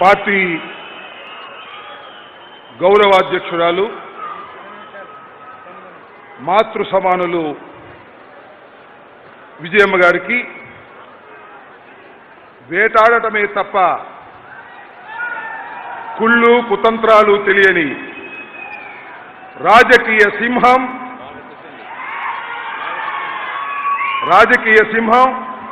party గౌరవాధ్యక్షురాలు మాతృ సమానులు విజయమ్మ గారికి వేటాడటమే తప్ప కుళ్ళు కుతంత్రాలు తెలియని రాజకీయ సింహం రాజకీయ సింహం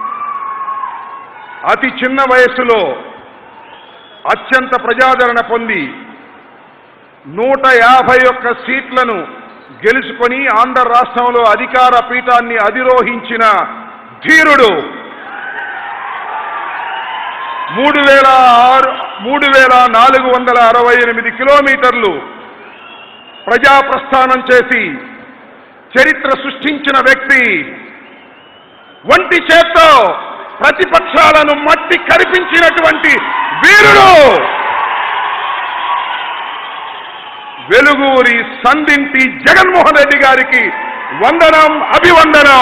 అతి చిన్న వయస్సులో అత్యంత ప్రజాదరణ పొంది నూట యాభై ఒక్క సీట్లను గెలుచుకొని ఆంధ్ర రాష్ట్రంలో అధికార పీఠాన్ని అధిరోహించిన ధీరుడు మూడు వేల ఆరు మూడు వేల నాలుగు వందల అరవై ఎనిమిది కిలోమీటర్లు ప్రజా ప్రస్థానం చేసి చరిత్ర సృష్టించిన వ్యక్తి ఒంటి చేత్తో ప్రతిపక్షాలను మట్టి కరిపించినటువంటి వీరుడు వెలుగూరి సందింటి జగన్మోహన్ రెడ్డి గారికి వందనం అభివందనం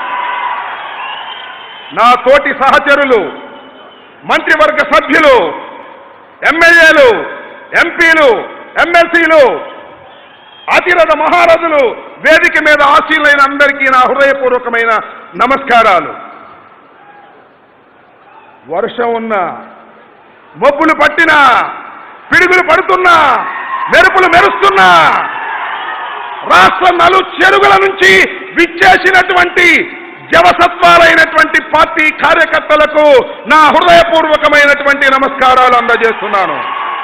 నా తోటి సహచరులు మంత్రివర్గ సభ్యులు ఎమ్మెల్యేలు ఎంపీలు ఎమ్మెల్సీలు అతిరథ మహారథులు వేదిక మీద ఆశీలైన అందరికీ నా హృదయపూర్వకమైన నమస్కారాలు వర్షం ఉన్నా మబ్బులు పట్టినా పిడుగులు పడుతున్నా మెరుపులు మెరుస్తున్నా రాష్ట్ర నలు చెరుగుల నుంచి విచ్చేసినటువంటి జవసత్వాలైనటువంటి పార్టీ కార్యకర్తలకు నా హృదయపూర్వకమైనటువంటి నమస్కారాలు అందజేస్తున్నాను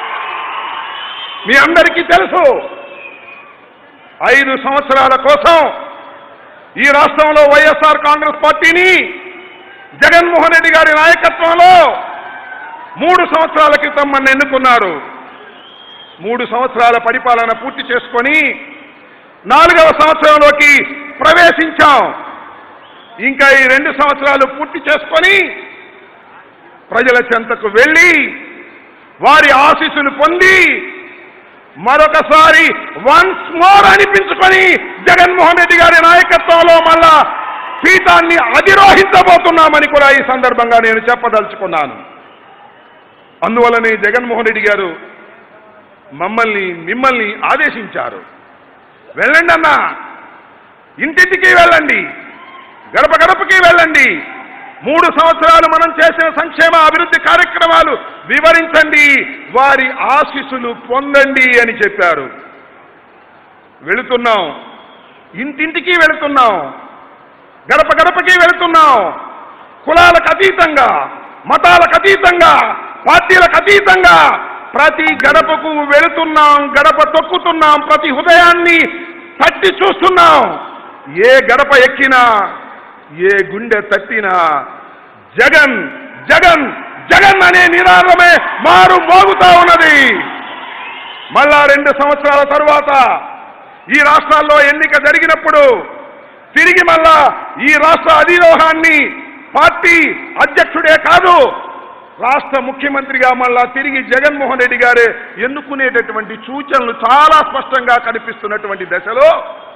మీ అందరికీ తెలుసు ఐదు సంవత్సరాల కోసం ఈ రాష్ట్రంలో వైఎస్ఆర్ కాంగ్రెస్ పార్టీని జగన్మోహన్ రెడ్డి గారి నాయకత్వంలో మూడు సంవత్సరాల క్రితం మన ఎన్నుకున్నారు మూడు సంవత్సరాల పరిపాలన పూర్తి చేసుకొని నాలుగవ సంవత్సరంలోకి ప్రవేశించాం ఇంకా ఈ రెండు సంవత్సరాలు పూర్తి చేసుకొని ప్రజల చెంతకు వెళ్ళి వారి ఆశీస్సులు పొంది మరొకసారి వన్స్ మోర్ అనిపించుకొని జగన్మోహన్ రెడ్డి గారి నాయకత్వంలో మళ్ళా పీఠాన్ని అధిరోహించబోతున్నామని కూడా ఈ సందర్భంగా నేను చెప్పదలుచుకున్నాను అందువల్లనే జగన్మోహన్ రెడ్డి గారు మమ్మల్ని మిమ్మల్ని ఆదేశించారు వెళ్ళండి అన్నా ఇంటింటికి వెళ్ళండి గడప గడపకి వెళ్ళండి మూడు సంవత్సరాలు మనం చేసిన సంక్షేమ అభివృద్ధి కార్యక్రమాలు వివరించండి వారి ఆశీస్సులు పొందండి అని చెప్పారు వెళుతున్నాం ఇంటింటికి వెళుతున్నాం గడప గడపకి వెళుతున్నాం కులాలకు అతీతంగా మతాలకు అతీతంగా పార్టీలకు అతీతంగా ప్రతి గడపకు వెళుతున్నాం గడప తొక్కుతున్నాం ప్రతి హృదయాన్ని తట్టి చూస్తున్నాం ఏ గడప ఎక్కినా ఏ గుండె తట్టినా జగన్ జగన్ జగన్ అనే నినాదమే మారు మోగుతా ఉన్నది మళ్ళా రెండు సంవత్సరాల తరువాత ఈ రాష్ట్రాల్లో ఎన్నిక జరిగినప్పుడు తిరిగి మళ్ళా ఈ రాష్ట్ర అధిరోహాన్ని పార్టీ అధ్యక్షుడే కాదు రాష్ట్ర ముఖ్యమంత్రిగా మళ్ళా తిరిగి జగన్మోహన్ రెడ్డి గారే ఎన్నుకునేటటువంటి సూచనలు చాలా స్పష్టంగా కనిపిస్తున్నటువంటి దశలో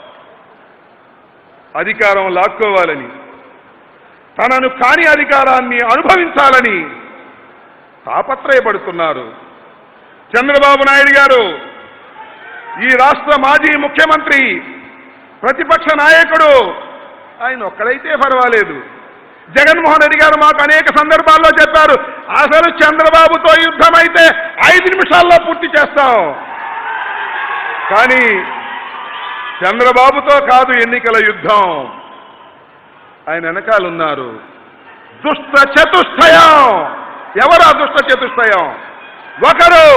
అధికారం లాక్కోవాలని తనను కాని అధికారాన్ని అనుభవించాలని తాపత్రయపడుతున్నారు చంద్రబాబు నాయుడు గారు ఈ రాష్ట్ర మాజీ ముఖ్యమంత్రి ప్రతిపక్ష నాయకుడు ఆయన ఒక్కడైతే పర్వాలేదు జగన్మోహన్ రెడ్డి గారు మాకు అనేక సందర్భాల్లో చెప్పారు అసలు చంద్రబాబుతో యుద్ధం అయితే ఐదు నిమిషాల్లో పూర్తి చేస్తాం కానీ చంద్రబాబుతో కాదు ఎన్నికల యుద్ధం ఆయన వెనకాలన్నారు దుష్ట చతుష్టయం ఎవరు ఆ దుష్ట చతుష్టయం ఒకరు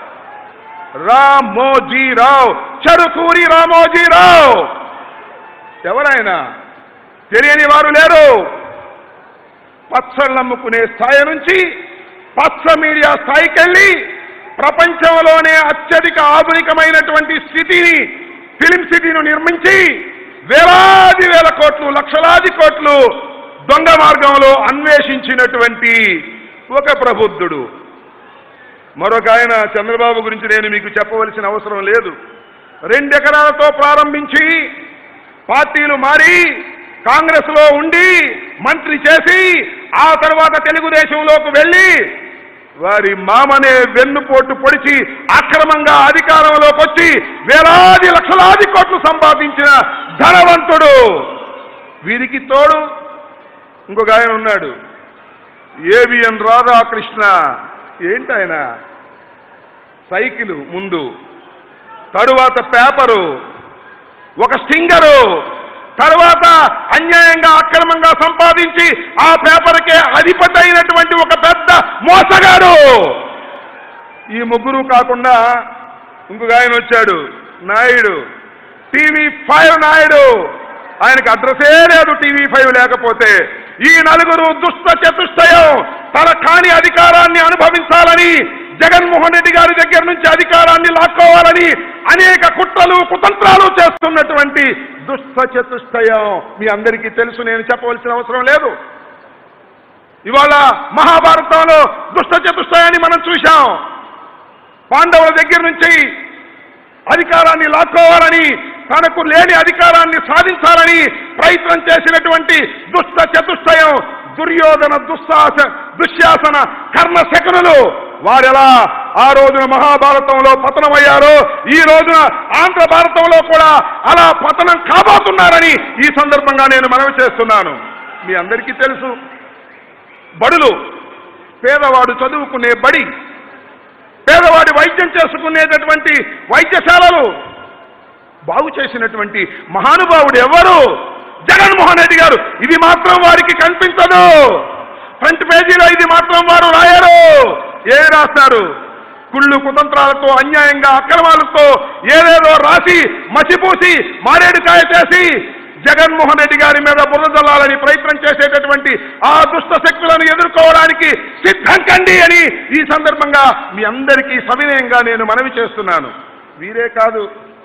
రామోజీరావు చెరుకూరి రామోజీరావు ఎవరైనా తెలియని వారు లేరు పచ్చళ్ళు అమ్ముకునే స్థాయి నుంచి పచ్చ మీడియా స్థాయికి వెళ్ళి ప్రపంచంలోనే అత్యధిక ఆధునికమైనటువంటి స్థితిని ఫిలిం సిటీని నిర్మించి వేలాది వేల కోట్లు లక్షలాది కోట్లు దొంగ మార్గంలో అన్వేషించినటువంటి ఒక ప్రబుద్ధుడు మరొక ఆయన చంద్రబాబు గురించి నేను మీకు చెప్పవలసిన అవసరం లేదు రెండెకరాలతో ప్రారంభించి పార్టీలు మారి కాంగ్రెస్ లో ఉండి మంత్రి చేసి ఆ తర్వాత తెలుగుదేశంలోకి వెళ్ళి వారి మామనే వెన్నుపోటు పొడిచి అక్రమంగా అధికారంలోకి వచ్చి వేలాది లక్షలాది కోట్లు సంపాదించిన ధనవంతుడు వీరికి తోడు ఇంకొక ఆయన ఉన్నాడు ఏవిఎన్ రాధాకృష్ణ ఏంటి ఆయన సైకిల్ ముందు తరువాత పేపరు ఒక స్టింగరు తరువాత అన్యాయంగా అక్రమంగా సంపాదించి ఆ పేపర్కే అధిపతి అయినటువంటి ఒక పెద్ద మోసగాడు ఈ ముగ్గురు కాకుండా ఇంకొక ఆయన వచ్చాడు నాయుడు టీవీ ఫైవ్ నాయుడు ఆయనకు అడ్రసే లేదు టీవీ ఫైవ్ లేకపోతే ఈ నలుగురు దుష్ట చతుష్టయం తన కాని అధికారాన్ని అనుభవించాలని జగన్మోహన్ రెడ్డి గారి దగ్గర నుంచి అధికారాన్ని లాక్కోవాలని అనేక కుట్రలు కుతంత్రాలు చేస్తున్నటువంటి దుష్ట చతుష్టయం మీ అందరికీ తెలుసు నేను చెప్పవలసిన అవసరం లేదు ఇవాళ మహాభారతంలో దుష్ట చతుష్టయాన్ని మనం చూశాం పాండవుల దగ్గర నుంచి అధికారాన్ని లాక్కోవాలని తనకు లేని అధికారాన్ని సాధించాలని ప్రయత్నం చేసినటువంటి దుష్ట చతుష్టయం దుర్యోధన దుస్సాహ దుశ్శాసన కర్ణ శకునులు వారెలా ఆ రోజున మహాభారతంలో పతనమయ్యారో ఈ రోజున ఆంధ్ర భారతంలో కూడా అలా పతనం కాబోతున్నారని ఈ సందర్భంగా నేను మనవి చేస్తున్నాను మీ అందరికీ తెలుసు బడులు పేదవాడు చదువుకునే బడి పేదవాడి వైద్యం చేసుకునేటటువంటి వైద్యశాలలు బాగు చేసినటువంటి మహానుభావుడు ఎవరు జగన్మోహన్ రెడ్డి గారు ఇది మాత్రం వారికి కనిపించదు ఫ్రంట్ పేజీలో ఇది మాత్రం వారు రాయరు ఏ రాస్తారు కుళ్ళు కుతంత్రాలతో అన్యాయంగా అక్రమాలతో ఏదేదో రాసి మసిపూసి మారేడుకాయ చేసి జగన్మోహన్ రెడ్డి గారి మీద బురద జల్లాలని ప్రయత్నం చేసేటటువంటి ఆ దుష్ట శక్తులను ఎదుర్కోవడానికి సిద్ధం కండి అని ఈ సందర్భంగా మీ అందరికీ సవినయంగా నేను మనవి చేస్తున్నాను వీరే కాదు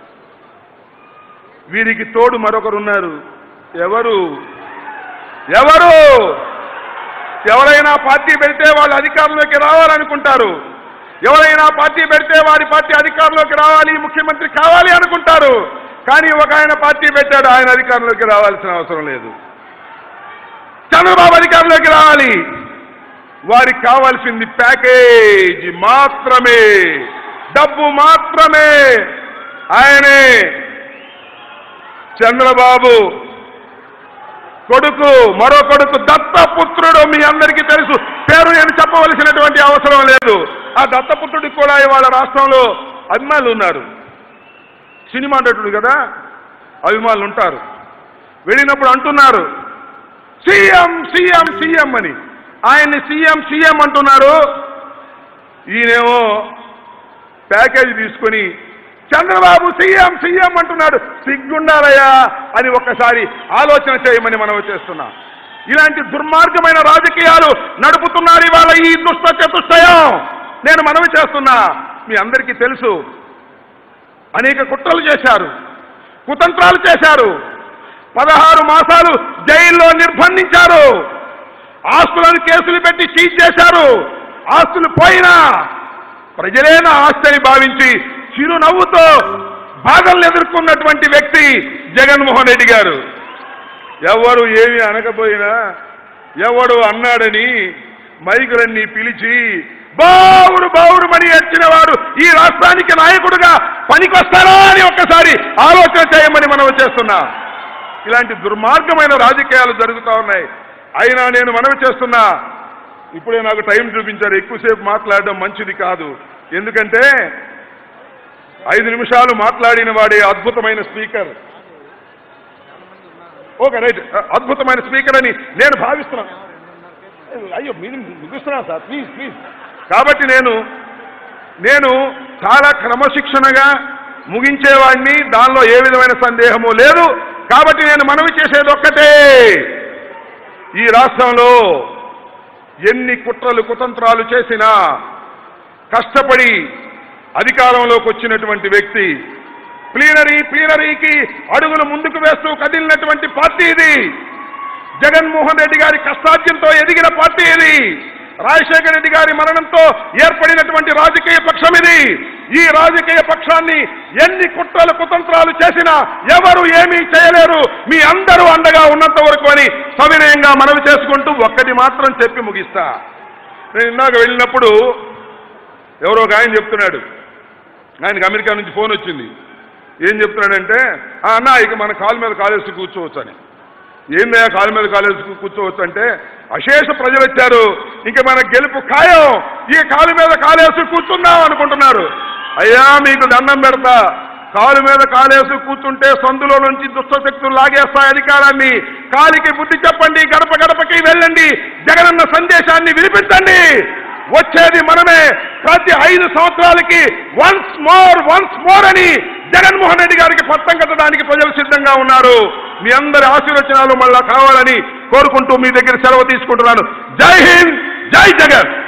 వీరికి తోడు మరొకరున్నారు ఎవరు ఎవరు ఎవరైనా పార్టీ పెడితే వాళ్ళు అధికారంలోకి రావాలనుకుంటారు ఎవరైనా పార్టీ పెడితే వారి పార్టీ అధికారంలోకి రావాలి ముఖ్యమంత్రి కావాలి అనుకుంటారు కానీ ఒక ఆయన పార్టీ పెట్టాడు ఆయన అధికారంలోకి రావాల్సిన అవసరం లేదు చంద్రబాబు అధికారంలోకి రావాలి వారికి కావాల్సింది ప్యాకేజీ మాత్రమే డబ్బు మాత్రమే ఆయనే చంద్రబాబు కొడుకు మరో కొడుకు దత్తపుత్రుడు మీ అందరికీ తెలుసు పేరు నేను చెప్పవలసినటువంటి అవసరం లేదు ఆ దత్తపుత్రుడికి కూడా ఇవాళ రాష్ట్రంలో అభిమానులు ఉన్నారు సినిమా నటుడు కదా అభిమానులు ఉంటారు వెళ్ళినప్పుడు అంటున్నారు సీఎం సీఎం సీఎం అని ఆయన్ని సీఎం సీఎం అంటున్నారు ఈయనేమో ప్యాకేజీ తీసుకొని చంద్రబాబు సీఎం సీఎం అంటున్నాడు సిగ్గుండాలయ్యా అని ఒక్కసారి ఆలోచన చేయమని మనం చేస్తున్నాం ఇలాంటి దుర్మార్గమైన రాజకీయాలు నడుపుతున్నారు ఇవాళ ఈ దుష్ట చతుష్టయం నేను మనవి చేస్తున్నా మీ అందరికీ తెలుసు అనేక కుట్రలు చేశారు కుతంత్రాలు చేశారు పదహారు మాసాలు జైల్లో నిర్బంధించారు ఆస్తులను కేసులు పెట్టి సీజ్ చేశారు ఆస్తులు పోయినా ప్రజలే నా ఆస్తి అని భావించి చిరునవ్వుతో బాధలను ఎదుర్కొన్నటువంటి వ్యక్తి జగన్మోహన్ రెడ్డి గారు ఎవరు ఏమి అనకపోయినా ఎవడు అన్నాడని మైకులన్నీ పిలిచి బావురు బావురు మని వచ్చిన వాడు ఈ రాష్ట్రానికి నాయకుడుగా పనికొస్తారా అని ఒక్కసారి ఆలోచన చేయమని మనం చేస్తున్నా ఇలాంటి దుర్మార్గమైన రాజకీయాలు జరుగుతూ ఉన్నాయి అయినా నేను మనవి చేస్తున్నా ఇప్పుడే నాకు టైం చూపించారు ఎక్కువసేపు మాట్లాడడం మంచిది కాదు ఎందుకంటే ఐదు నిమిషాలు మాట్లాడిన వాడే అద్భుతమైన స్పీకర్ ఓకే రైట్ అద్భుతమైన స్పీకర్ అని నేను భావిస్తున్నాను అయ్యో మీరు ముగిస్తున్నాను సార్ ప్లీజ్ ప్లీజ్ కాబట్టి నేను నేను చాలా క్రమశిక్షణగా ముగించేవాడిని దానిలో ఏ విధమైన సందేహము లేదు కాబట్టి నేను మనవి చేసేది ఒక్కటే ఈ రాష్ట్రంలో ఎన్ని కుట్రలు కుతంత్రాలు చేసినా కష్టపడి అధికారంలోకి వచ్చినటువంటి వ్యక్తి ప్లీనరీ ప్లీనరీకి అడుగులు ముందుకు వేస్తూ కదిలినటువంటి పార్టీ ఇది జగన్మోహన్ రెడ్డి గారి కష్టార్జంతో ఎదిగిన పార్టీ ఇది రాజశేఖర రెడ్డి గారి మరణంతో ఏర్పడినటువంటి రాజకీయ పక్షం ఇది ఈ రాజకీయ పక్షాన్ని ఎన్ని కుట్రలు కుతంత్రాలు చేసినా ఎవరు ఏమీ చేయలేరు మీ అందరూ అండగా ఉన్నంత వరకు అని సవినయంగా మనవి చేసుకుంటూ ఒక్కటి మాత్రం చెప్పి ముగిస్తా నేను ఇందాక వెళ్ళినప్పుడు ఎవరో ఒక ఆయన చెప్తున్నాడు ఆయనకి అమెరికా నుంచి ఫోన్ వచ్చింది ఏం చెప్తున్నాడంటే "ఆ, అన్న ఇక మన కాలు మీద కాలేసి కూర్చోవచ్చు అని ఏందయ్యా కాలు మీద కాలేసి కూర్చోవచ్చు అంటే అశేష ప్రజలు వచ్చారు ఇంక మన గెలుపు ఖాయం ఈ కాలు మీద కాలేసి కూర్చుందాం అనుకుంటున్నారు అయ్యా మీకు దండం పెడతా కాలు మీద కాలేసి కూర్చుంటే సందులో నుంచి దుష్టశక్తులు లాగేస్తాయి అధికారాన్ని కాలికి బుద్ధి చెప్పండి గడప గడపకి వెళ్ళండి జగనన్న సందేశాన్ని వినిపించండి వచ్చేది మనమే ప్రతి ఐదు సంవత్సరాలకి వన్స్ మోర్ వన్స్ మోర్ అని జగన్మోహన్ రెడ్డి గారికి పట్టం కట్టడానికి ప్రజలు సిద్ధంగా ఉన్నారు మీ అందరి ఆశీర్వచనాలు మళ్ళా కావాలని కోరుకుంటూ మీ దగ్గర సెలవు తీసుకుంటున్నాను జై హింద్ జై జగన్